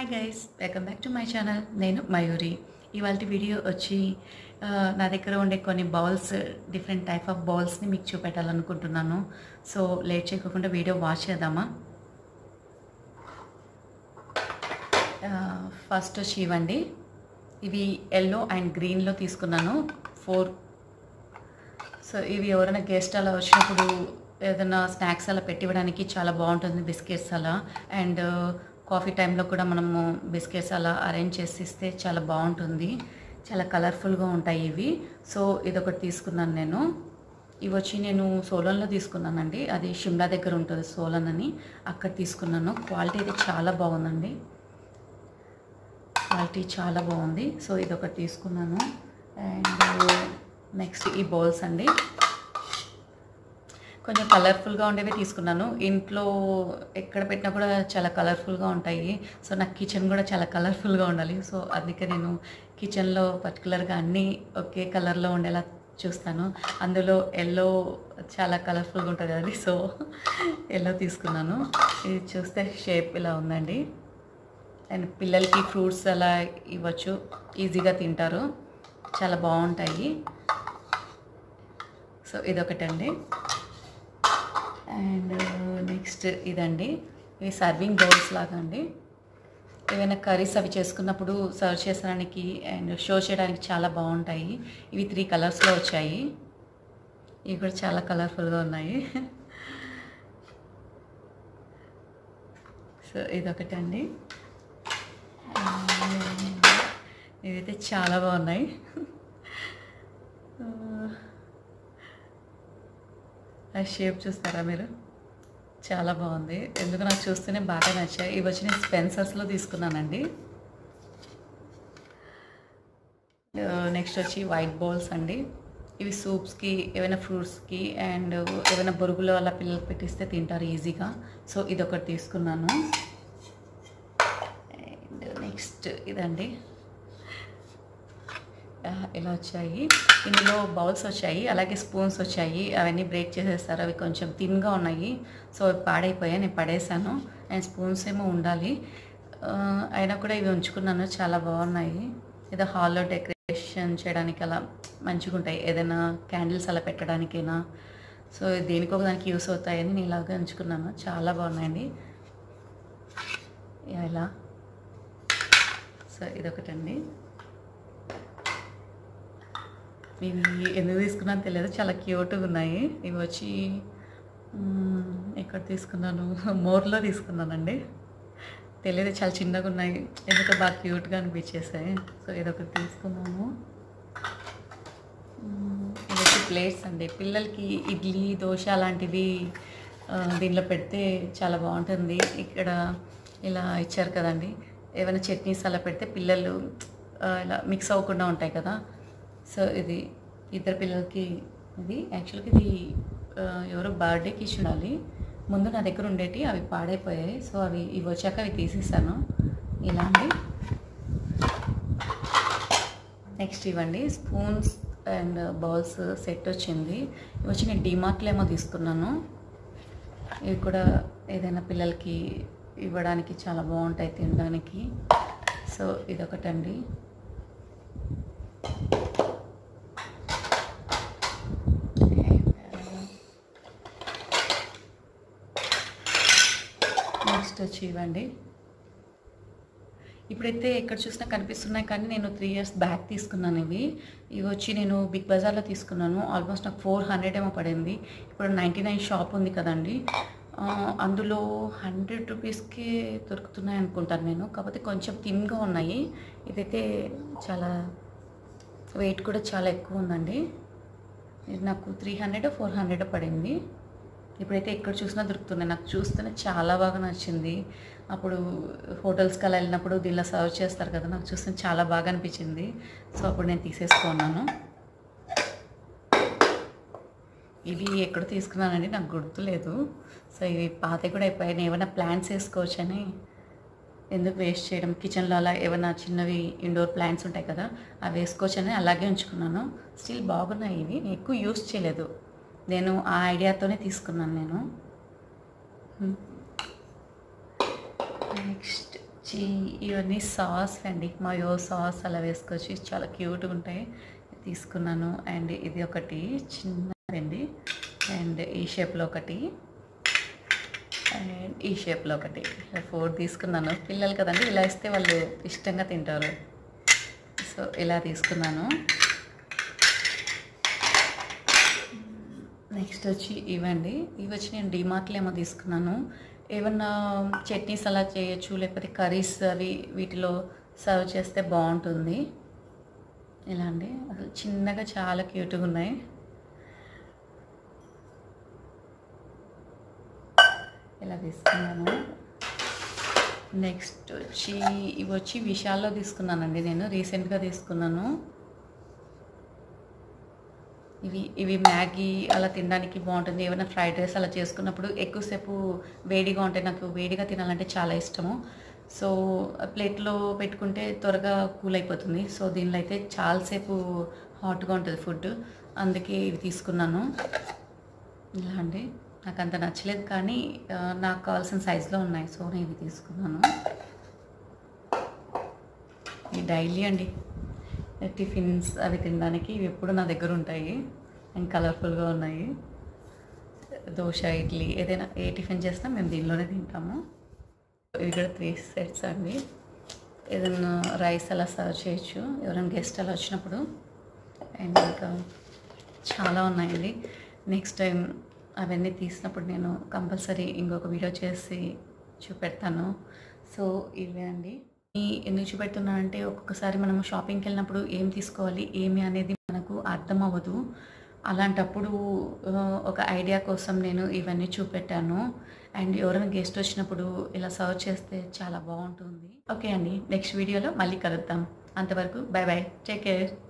hi guys welcome back to my channel నేను మయూరి ఇవాళ video వచ్చి ఆ, నా దగ్గర ఉండే కొన్ని బౌల్స్ డిఫరెంట్ టైప్ ఆఫ్ బౌల్స్ని మీకు చూపెట్టాలనుకుంటున్నాను సో లేట్ చేయకుండా వీడియో వాచ్ చేద్దామా ఫస్ట్ వచ్చి ఇవ్వండి ఇవి ఎల్లో అండ్ గ్రీన్లో తీసుకున్నాను ఫోర్ సో ఇవి ఎవరైనా గెస్ట్ అలా వచ్చినప్పుడు ఏదైనా స్నాక్స్ అలా పెట్టివ్వడానికి చాలా బాగుంటుంది బిస్కెట్స్ అలా అండ్ కాఫీ టైంలో కూడా మనము బిస్కెట్స్ అలా అరేంజ్ చేసి ఇస్తే చాలా బాగుంటుంది చాలా కలర్ఫుల్గా ఉంటాయి ఇవి సో ఇదొకటి తీసుకున్నాను నేను ఇవి వచ్చి నేను సోలన్లో తీసుకున్నానండి అది షిమ్లా దగ్గర ఉంటుంది సోలన్ అని అక్కడ తీసుకున్నాను క్వాలిటీ అయితే చాలా బాగుందండి క్వాలిటీ చాలా బాగుంది సో ఇదొకటి తీసుకున్నాను అండ్ నెక్స్ట్ ఈ బౌల్స్ అండి కొంచెం కలర్ఫుల్గా ఉండేవి తీసుకున్నాను ఇంట్లో ఎక్కడ పెట్టినా కూడా చాలా కలర్ఫుల్గా ఉంటాయి సో నాకు కిచెన్ కూడా చాలా కలర్ఫుల్గా ఉండాలి సో అందుకే నేను కిచెన్లో పర్టికులర్గా అన్నీ ఒకే కలర్లో ఉండేలా చూస్తాను అందులో ఎల్లో చాలా కలర్ఫుల్గా ఉంటుంది కదండి సో ఎల్లో తీసుకున్నాను ఇది చూస్తే షేప్ ఇలా ఉందండి అండ్ పిల్లలకి ఫ్రూట్స్ అలా ఇవ్వచ్చు ఈజీగా తింటారు చాలా బాగుంటాయి సో ఇదొకటండి అండ్ నెక్స్ట్ ఇదండి ఇవి సర్వింగ్ బౌల్స్ లాగా అండి ఏవైనా కర్రీస్ అవి చేసుకున్నప్పుడు సర్వ్ చేసడానికి అండ్ షో చేయడానికి చాలా బాగుంటాయి ఇవి త్రీ కలర్స్లో వచ్చాయి ఇవి కూడా చాలా కలర్ఫుల్గా ఉన్నాయి సో ఇదొకటండి ఇవైతే చాలా బాగున్నాయి ఆ షేప్ చూస్తారా మీరు చాలా బాగుంది ఎందుకు నాకు చూస్తేనే బాగా నచ్చాయి ఇవి వచ్చి నేను స్పెన్సర్స్లో తీసుకున్నానండి నెక్స్ట్ వచ్చి వైట్ బౌల్స్ అండి ఇవి సూప్స్కి ఏమైనా ఫ్రూట్స్కి అండ్ ఏమైనా బొరుగులు అలా పిల్లలకి పెట్టిస్తే తింటారు ఈజీగా సో ఇదొకటి తీసుకున్నాను అండ్ నెక్స్ట్ ఇదండి ఆ, ఇలా వచ్చాయి ఇందులో బౌల్స్ వచ్చాయి అలాగే స్పూన్స్ వచ్చాయి అవన్నీ బ్రేక్ చేసేస్తారు అవి కొంచెం థిన్గా ఉన్నాయి సో అవి పాడైపోయాయి నేను పడేసాను అండ్ స్పూన్స్ ఏమో ఉండాలి ఆ, అయినా కూడా ఇవి ఉంచుకున్నాను చాలా బాగున్నాయి ఏదో హాల్లో డెకరేషన్ చేయడానికి అలా మంచిగా ఉంటాయి ఏదైనా క్యాండిల్స్ అలా పెట్టడానికైనా సో దేనికి ఒక దానికి యూస్ అవుతాయని నేను ఇలాగే ఉంచుకున్నాను చాలా బాగున్నాయండి ఇలా సో ఇదొకటండి ఇవి ఎందుకు తీసుకున్నాను తెలియదు చాలా క్యూట్గా ఉన్నాయి ఇవి వచ్చి మ్మ్, ఎక్కడ తీసుకున్నాను మోర్లో తీసుకున్నానండి తెలియదు చాలా చిన్నగా ఉన్నాయి ఎందుకో బాగా క్యూట్గా అనిపించేసాయి సో ఇదొకటి తీసుకున్నాము మ్మ్, ఇది వచ్చి ప్లేట్స్ అండి పిల్లలకి ఇడ్లీ దోశ లాంటివి ఆ, దీనిలో పెడితే చాలా బాగుంటుంది ఇక్కడ ఇలా ఇచ్చారు కదండి ఏమైనా చట్నీస్ అలా పెడితే పిల్లలు ఆ, ఇలా మిక్స్ అవ్వకుండా ఉంటాయి కదా సో ఇది ఇద్దరు పిల్లలకి ఇది యాక్చువల్గా ఇది ఆ, ఎవరో బర్త్డేకి ఇచ్చి ఉండాలి ముందు నా దగ్గర ఉండేటి అవి పాడైపోయాయి సో అవి ఇవి వచ్చాక అవి తీసేసాను ఇలా అండి నెక్స్ట్ ఇవ్వండి స్పూన్స్ అండ్ బౌల్స్ సెట్ వచ్చింది ఇవి వచ్చి నేను డిమార్ట్లో ఏమో తీసుకున్నాను ఇవి కూడా ఏదైనా పిల్లలకి ఇవ్వడానికి చాలా బాగుంటాయి తినడానికి సో ఇదొకటండి నెక్స్ట్ వచ్చి ఇవ్వండి ఇప్పుడైతే ఎక్కడ చూసినా కనిపిస్తున్నాయి కానీ నేను త్రీ ఇయర్స్ బ్యాక్ తీసుకున్నాను ఇవి ఇవి వచ్చి నేను బిగ్ బజార్లో తీసుకున్నాను ఆల్మోస్ట్ నాకు ఫోర్ హండ్రెడ్ ఏమో పడింది ఇప్పుడు నైంటీ నైన్ షాప్ ఉంది కదండి ఆ, అందులో హండ్రెడ్ రూపీస్కే దొరుకుతున్నాయి అనుకుంటాను నేను కాకపోతే కొంచెం థిన్గా ఉన్నాయి ఇదైతే చాలా వెయిట్ కూడా చాలా ఎక్కువ ఉందండి ఇది నాకు త్రీ హండ్రెడ్ ఫోర్ హండ్రెడ్ పడింది ఇప్పుడైతే ఎక్కడ చూసినా దొరుకుతున్నాయి నాకు చూస్తేనే చాలా బాగా నచ్చింది అప్పుడు హోటల్స్కి అలా వెళ్ళినప్పుడు దీనిలో సర్వ్ చేస్తారు కదా నాకు చూస్తే చాలా బాగా అనిపించింది సో అప్పుడు నేను తీసేసుకున్నాను ఇవి ఎక్కడ తీసుకున్నానండి నాకు గుర్తులేదు సో ఇవి పాత కూడా అయిపోయాయి నేను ఏమైనా ప్లాంట్స్ వేసుకోవచ్చని ఎందుకు వేస్ట్ చేయడం కిచెన్లో అలా ఏమైనా చిన్నవి ఇండోర్ ప్లాంట్స్ ఉంటాయి కదా అవి వేసుకోవచ్చని అలాగే ఉంచుకున్నాను స్టిల్ బాగున్నాయి ఇవి నేను ఎక్కువ యూస్ చేయలేదు నేను ఆ ఐడియాతోనే తీసుకున్నాను నేను నెక్స్ట్ చీ ఇవన్నీ సాస్ అండి మయో సాస్ అలా వేసుకొచ్చి చాలా క్యూట్గా ఉంటాయి తీసుకున్నాను అండ్ ఇది ఒకటి చిన్నదండి అండ్ ఈ షేప్లో ఒకటి అండ్ ఈ షేప్లో ఒకటి ఫోర్ తీసుకున్నాను పిల్లలు కదండి ఇలా ఇస్తే వాళ్ళు ఇష్టంగా తింటారు సో ఇలా తీసుకున్నాను నెక్స్ట్ వచ్చి ఇవండి ఇవి వచ్చి నేను డిమార్ట్లో ఏమో తీసుకున్నాను ఏమన్నా చట్నీస్ అలా చేయొచ్చు లేకపోతే కర్రీస్ అవి వీటిలో సర్వ్ చేస్తే బాగుంటుంది ఇలా అండి అసలు చిన్నగా చాలా క్యూట్గా ఉన్నాయి ఇలా తీసుకున్నాను నెక్స్ట్ వచ్చి ఇవి వచ్చి విశాల్లో తీసుకున్నానండి నేను రీసెంట్గా తీసుకున్నాను ఇవి ఇవి మ్యాగీ అలా తినడానికి బాగుంటుంది ఏమైనా ఫ్రైడ్ రైస్ అలా చేసుకున్నప్పుడు ఎక్కువసేపు వేడిగా ఉంటాయి నాకు వేడిగా తినాలంటే చాలా ఇష్టము సో ప్లేట్లో పెట్టుకుంటే త్వరగా కూల్ అయిపోతుంది సో దీనిలో అయితే చాలాసేపు హాట్గా ఉంటుంది ఫుడ్ అందుకే ఇవి తీసుకున్నాను ఇలా అండి నాకు అంత నచ్చలేదు కానీ ఆ, నాకు కావాల్సిన సైజులో ఉన్నాయి సో నేను ఇవి తీసుకున్నాను ఇవి డైలీ అండి టిఫిన్స్ అవి తినడానికి ఇవి ఎప్పుడు నా దగ్గర ఉంటాయి అండ్ కలర్ఫుల్గా ఉన్నాయి దోశ ఇడ్లీ ఏదైనా ఏ టిఫిన్ చేసినా మేము దీనిలోనే తింటాము ఇవి కూడా త్రీ సెట్స్ అండి ఏదైనా రైస్ అలా సర్వ్ చేయొచ్చు ఎవరైనా గెస్ట్ అలా వచ్చినప్పుడు అండ్ ఇంకా చాలా ఉన్నాయండి నెక్స్ట్ టైం అవన్నీ తీసినప్పుడు నేను కంపల్సరీ ఇంకొక వీడియో చేసి చూపెడతాను సో ఇవే అండి ఈ ఎందుకు చూపెడుతున్నానంటే ఒక్కొక్కసారి మనం షాపింగ్కి వెళ్ళినప్పుడు ఏం తీసుకోవాలి ఏమి అనేది మనకు అర్థం అవ్వదు అలాంటప్పుడు ఆ, ఒక ఐడియా కోసం నేను ఇవన్నీ చూపెట్టాను అండ్ ఎవరైనా గెస్ట్ వచ్చినప్పుడు ఇలా సర్వ్ చేస్తే చాలా బాగుంటుంది ఓకే అండి నెక్స్ట్ వీడియోలో మళ్ళీ కలుద్దాం అంతవరకు బాయ్ బాయ్ టేక్ కేర్